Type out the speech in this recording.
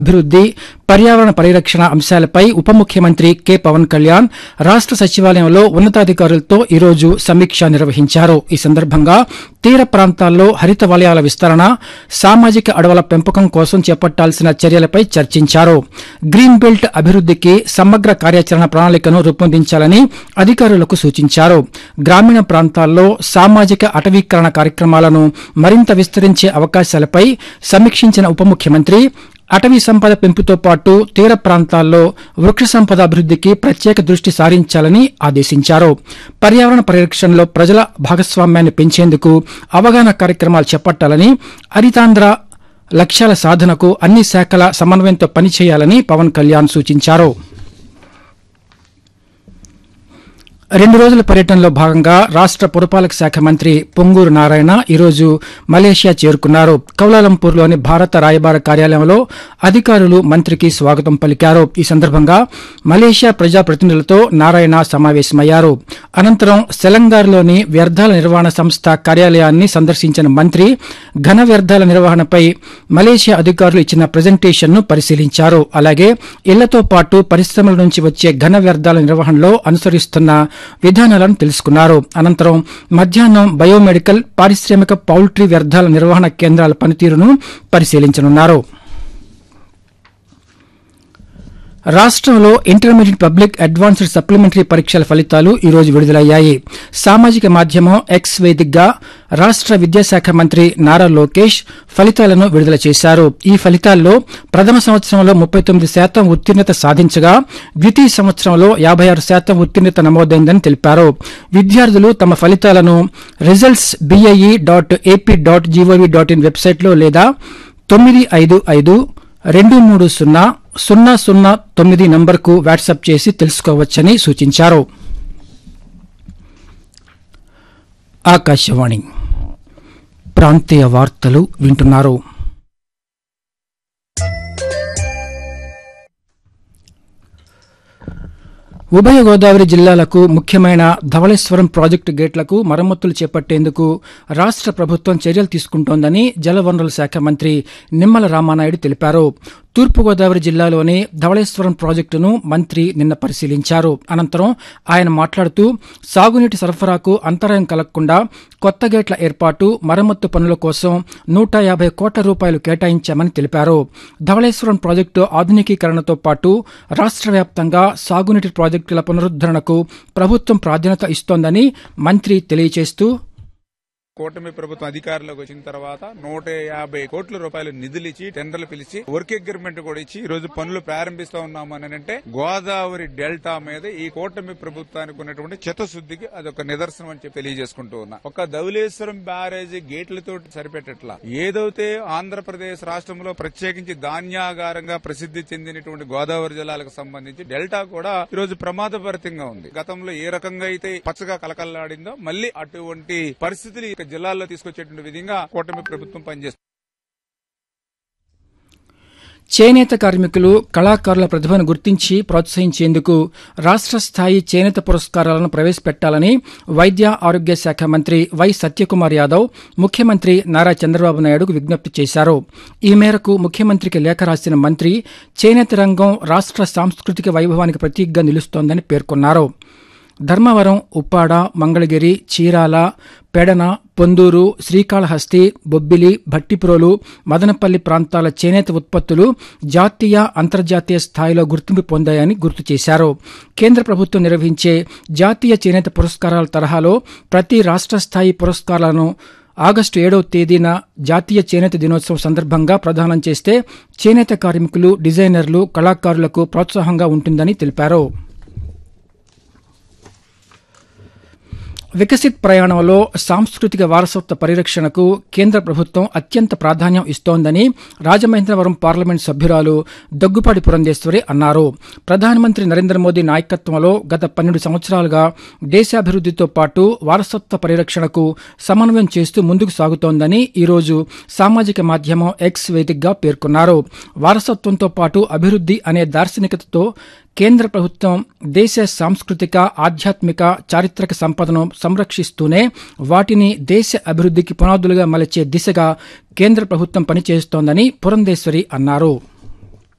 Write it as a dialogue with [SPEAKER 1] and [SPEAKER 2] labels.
[SPEAKER 1] అభివృద్ది పర్యావరణ పరిరక్షణ అంశాలపై ఉప ముఖ్యమంత్రి కె పవన్ కళ్యాణ్ రాష్ట సచివాలయంలో ఉన్నతాధికారులతో ఈరోజు సమీక్ష నిర్వహించారు ఈ సందర్భంగా తీర ప్రాంతాల్లో హరిత వలయాల విస్తరణ సామాజిక అడవుల పెంపకం కోసం చేపట్టాల్సిన చర్యలపై చర్చించారు గ్రీన్ బెల్ట్ అభివృద్దికి సమగ్ర కార్యాచరణ ప్రణాళికను రూపొందించాలని అధికారులకు సూచించారు గ్రామీణ ప్రాంతాల్లో సామాజిక అటవీకరణ కార్యక్రమాలను మరింత విస్తరించే అవకాశాలపై సమీక్షించిన ఉప ముఖ్యమంత్రి అటవీ సంపద పెంపుతో పాటు తీర ప్రాంతాల్లో వృక్ష సంపద అభివృద్దికి ప్రత్యేక దృష్టి సారించాలని ఆదేశించారు పర్యావరణ పరిరక్షణలో ప్రజల భాగస్వామ్యాన్ని పెంచేందుకు అవగాహన కార్యక్రమాలు చేపట్టాలని హరితాంధ్ర లక్ష్యాల సాధనకు అన్ని శాఖల సమన్వయంతో పనిచేయాలని పవన్ కళ్యాణ్ సూచించారు రెండు రోజుల పర్యటనలో భాగంగా రాష్ట పురపాలక శాఖ మంత్రి పొంగూరు నారాయణ ఈరోజు మలేషియా చేరుకున్నారు కౌలాలంపూర్లోని భారత రాయబార కార్యాలయంలో అధికారులు మంత్రికి స్వాగతం పలికారు ఈ సందర్భంగా మలేషియా ప్రజాప్రతినిధులతో నారాయణ సమావేశమయ్యారు అనంతరం సెలంగార్లోని వ్యర్థాల నిర్వహణ సంస్థ కార్యాలయాన్ని సందర్శించిన మంత్రి ఘన వ్యర్థాల నిర్వహణపై మలేషియా అధికారులు ఇచ్చిన ప్రజెంటేషన్ను పరిశీలించారు అలాగే ఇళ్లతో పాటు పరిశ్రమల నుంచి వచ్చే ఘన వ్యర్థాల నిర్వహణలో అనుసరిస్తున్న విధానాలను తెలుసుకున్నారు అనంతరం మధ్యాహ్నం బయోమెడికల్ పారిశ్రామిక పౌల్ట్రీ వ్యర్థాల నిర్వహణ కేంద్రాల పనితీరును పరిశీలించనున్నారు రాష్ట్రంలో ఇంటర్మీడియట్ పబ్లిక్ అడ్వాన్స్డ్ సప్లిమెంటరీ పరీక్షల ఫలితాలు ఈ రోజు విడుదలయ్యాయి సామాజిక మాధ్యమం ఎక్స్ వేదికగా రాష్ట విద్యాశాఖ మంత్రి నారా లోకేష్ ఫలితాలను విడుదల చేశారు ఈ ఫలితాల్లో ప్రథమ సంవత్సరంలో ముప్పై తొమ్మిది శాతం ఉత్తీర్ణత సాధించగా ద్వితీయ సంవత్సరంలో యాభై ఆరు శాతం ఉత్తీర్ణత నమోదైందని తెలిపారు విద్యార్థులు తమ ఫలితాలను results BIE dot AP dot GOV dot in వెబ్సైట్లో లేదా తొమ్మిది ఐదు ఐదు రెండు మూడు సున్నా సున్నా సున్నా తొమ్మిది నంబర్కు వాట్సాప్ చేసి తెలుసుకోవచ్చని సూచించారు ఆకాశవాణి ప్రాంతీయ వార్తలు వింటున్నారు ఉభయ గోదావరి జిల్లాలకు ముఖ్యమైన ధవళేశ్వరం ప్రాజెక్టు గేట్లకు మరమ్మతులు చేపట్టేందుకు రాష్ట ప్రభుత్వం చర్యలు తీసుకుంటోందని జలవనరుల శాఖ మంత్రి నిమ్మల రామానాయుడు తెలిపారు తూర్పుగోదావరి జిల్లాలోని ధవళేశ్వరం ప్రాజెక్టును మంత్రి నిన్న పరిశీలించారు అనంతరం ఆయన మాట్లాడుతూ సాగునీటి సరఫరాకు అంతరాయం కలగకుండా కొత్త గేట్ల ఏర్పాటు మరమ్మత్తు పనుల కోసం నూట యాభై కోట్ల రూపాయలు కేటాయించామని తెలిపారు ధవళేశ్వరం ప్రాజెక్టు ఆధునికీకరణతో పాటు రాష్ట్ర వ్యాప్తంగా సాగునీటి ప్రాజెక్టుల పునరుద్దరణకు ప్రభుత్వం ప్రాధాన్యత ఇస్తోందని మంత్రి తెలియజేస్తూ
[SPEAKER 2] కూటమి ప్రభుత్వం అధికారంలోకి వచ్చిన తర్వాత నూట యాభై కోట్ల రూపాయలు నిధులు ఇచ్చి టెండర్లు పిలిచి వర్క్ అగ్రిమెంట్ కూడా ఇచ్చి ఈ రోజు పనులు ప్రారంభిస్తా ఉన్నాము అని అంటే గోదావరి డెల్టా మీద ఈ కూటమి ప్రభుత్వానికి ఉన్నటువంటి చిత్తశుద్ధికి అదొక నిదర్శనం అని చెప్పి తెలియజేసుకుంటూ ఉన్నా ఒక ధవలేశ్వరం బ్యారేజీ గేట్లతో సరిపెట్టట్లా ఏదైతే ఆంధ్రప్రదేశ్ రాష్ట్రంలో ప్రత్యేకించి ధాన్యాగారంగా ప్రసిద్ధి చెందినటువంటి గోదావరి జిల్లాలకు సంబంధించి డెల్టా కూడా ఈ రోజు ప్రమాదభరితంగా ఉంది గతంలో ఏ రకంగా అయితే పచ్చగా కలకల్లాడిందో మళ్ళీ అటువంటి పరిస్థితులు ఈ జిల్లాల్లో తీసుకొచ్చేటువంటి విధంగా కూటమి ప్రభుత్వం పనిచేస్తుంది
[SPEAKER 1] చేనేత కార్మికులు కళాకారుల ప్రతిభను గుర్తించి ప్రోత్సహించేందుకు రాష్ట్ర స్థాయి చేనేత పురస్కారాలను ప్రవేశపెట్టాలని వైద్య ఆరోగ్య శాఖ మంత్రి వై సత్యకుమార్ యాదవ్ ముఖ్యమంత్రి నారా చంద్రబాబు నాయుడుకు విజ్ఞప్తి చేశారు ఈ మేరకు ముఖ్యమంత్రికి లేఖ రాసిన మంత్రి చేనేత రంగం రాష్ట్ర సాంస్కృతిక వైభవానికి ప్రతీకగా నిలుస్తోందని పేర్కొన్నారు ధర్మవరం ఉప్పాడ మంగళగిరి చీరాల పెడన పొందూరు శ్రీకాళహస్తి బొబ్బిలి భట్టిప్రోలు మదనపల్లి ప్రాంతాల చేనేత ఉత్పత్తులు జాతీయ అంతర్జాతీయ స్థాయిలో గుర్తింపు పొందాయని గుర్తు చేశారు కేంద్ర ప్రభుత్వం నిర్వహించే జాతీయ చేనేత పురస్కారాల తరహాలో ప్రతి రాష్ట్ర స్థాయి పురస్కారాలను ఆగస్టు ఏడవ తేదీన జాతీయ చేనేత దినోత్సవం సందర్భంగా ప్రదానం చేస్తే చేనేత కార్మికులు డిజైనర్లు కళాకారులకు ప్రోత్సాహంగా ఉంటుందని తెలిపారు వికసిత్ ప్రయాణంలో సాంస్కృతిక వారసత్వ పరిరక్షణకు కేంద్ర ప్రభుత్వం అత్యంత ప్రాధాన్యం ఇస్తోందని రాజమహేంద్రవరం పార్లమెంట్ సభ్యురాలు దగ్గుపాటి పురంధేశ్వరి అన్నారు ప్రధానమంత్రి నరేంద్ర మోదీ నాయకత్వంలో గత పన్నెండు సంవత్సరాలుగా దేశాభివృద్దితో పాటు వారసత్వ పరిరక్షణకు సమన్వయం చేస్తూ ముందుకు సాగుతోందని ఈరోజు సామాజిక మాధ్యమం ఎక్స్ వేదికగా పేర్కొన్నారు వారసత్వంతో పాటు అభివృద్ది అనే దార్శనికతతో కేంద్ర ప్రభుత్వం దేశ సాంస్కృతిక ఆధ్యాత్మిక చారిత్రక సంపదను సంరక్షిస్తూనే వాటిని దేశ అభివృద్దికి పునాదులుగా మలచే దిశగా కేంద్ర ప్రభుత్వం పనిచేస్తోందని పురంధేశ్వరి అన్నారు